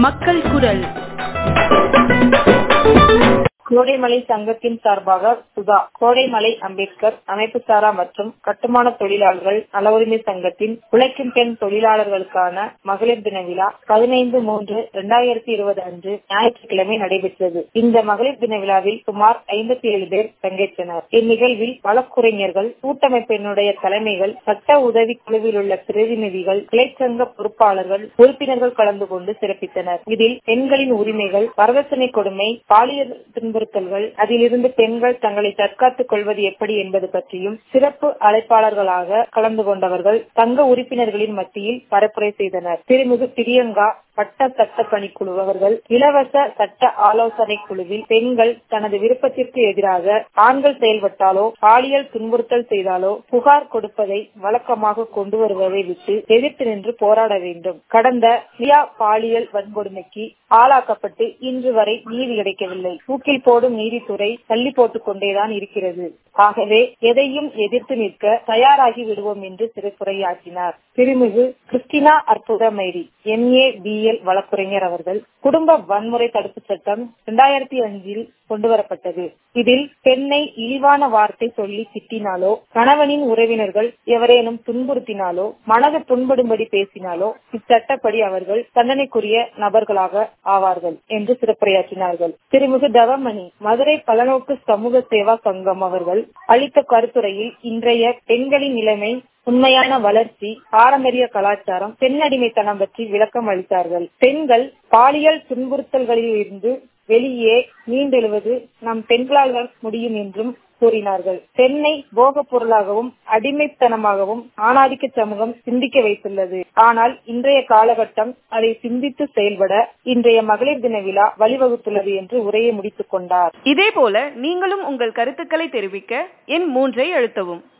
மக்கள் குரல் கோடைமலை சங்கத்தின் சார்பாக சுதா கோடைமலை அம்பேத்கர் அமைப்பு சாரா மற்றும் கட்டுமான தொழிலாளர்கள் நல உரிமை சங்கத்தின் உழைக்கும் பெண் தொழிலாளர்களுக்கான மகளிர் தின விழா பதினைந்து மூன்று இரண்டாயிரத்தி இருபது அன்று ஞாயிற்றுக்கிழமை நடைபெற்றது இந்த மகளிர் தின விழாவில் சுமார் ஐம்பத்தி ஏழு பேர் பங்கேற்றனர் இந்நிகழ்வில் வழக்குரைஞர்கள் கூட்டமைப்பினுடைய தலைமைகள் சட்ட உதவி குழுவில் உள்ள பிரதிநிதிகள் கிளைச்சங்க பொறுப்பாளர்கள் உறுப்பினர்கள் கலந்து கொண்டு சிறப்பித்தனர் இதில் பெண்களின் உரிமைகள் வரதட்சணை கொடுமை பாலியல் துன்புறுத்தல்கள் அதிலிருந்து பெண்கள் தங்களை தற்காத்துக் கொள்வது எப்படி என்பது பற்றியும் சிறப்பு அழைப்பாளர்களாக கலந்து கொண்டவர்கள் தங்க உறுப்பினர்களின் மத்தியில் பரப்புரை செய்தனர் திருமிகு பிரியங்கா பட்ட சட்ட பணிக்குழு அவர்கள் இலவச சட்ட ஆலோசனை குழுவில் பெண்கள் தனது விருப்பத்திற்கு எதிராக ஆண்கள் செயல்பட்டாலோ பாலியல் துன்புறுத்தல் செய்தாலோ புகார் கொடுப்பதை வழக்கமாக கொண்டு வருவதை விட்டு எதிர்த்து நின்று போராட வேண்டும் கடந்த லியா பாலியல் வன்கொடுமைக்கு ஆளாக்கப்பட்டு இன்று வரை நீதி கிடைக்கவில்லை தூக்கில் போடும் நீதித்துறை தள்ளி போட்டுக் கொண்டேதான் இருக்கிறது ஆகவே எதையும் எதிர்த்து நிற்க தயாராகி விடுவோம் என்று சிறப்புரையாற்றினார் திருமிகு கிறிஸ்டினா அற்புத மேரி எம்ஏ பி எல் வழக்குரைஞர் அவர்கள் குடும்ப வன்முறை தடுப்பு சட்டம் இரண்டாயிரத்தி அஞ்சில் கொண்டுவரப்பட்டது இதில் பெண்ணை இழிவான வார்த்தை சொல்லி திட்டினாலோ கணவனின் உறவினர்கள் எவரேனும் துன்புறுத்தினாலோ மனது புண்படும்படி பேசினாலோ இச்சட்டப்படி அவர்கள் தண்டனைக்குரிய நபர்களாக ஆவார்கள் என்று சிறப்புரையாற்றினார்கள் திருமிகு தவமணி மதுரை பலநோக்கு சமூக சேவா சங்கம் அவர்கள் அளித்த கருத்துரையில் இன்றைய பெண்களின் நிலைமை உண்மையான வளர்ச்சி பாரம்பரிய கலாச்சாரம் பெண்ணடிமைத்தனம் பற்றி விளக்கம் அளித்தார்கள் பெண்கள் பாலியல் துன்புறுத்தல்களில் இருந்து வெளியே மீண்டெழுவது நம் பெண்களால் முடியும் என்றும் கூறினார்கள் பெண்ணை போக பொருளாகவும் அடிமைத்தனமாகவும் ஆணாதிக்க சமூகம் சிந்திக்க வைத்துள்ளது ஆனால் இன்றைய காலகட்டம் அதை சிந்தித்து செயல்பட இன்றைய மகளிர் தின விழா வழிவகுத்துள்ளது என்று உரையை முடித்துக் கொண்டார் இதேபோல நீங்களும் உங்கள் கருத்துக்களை தெரிவிக்க எண் மூன்றை அழுத்தவும்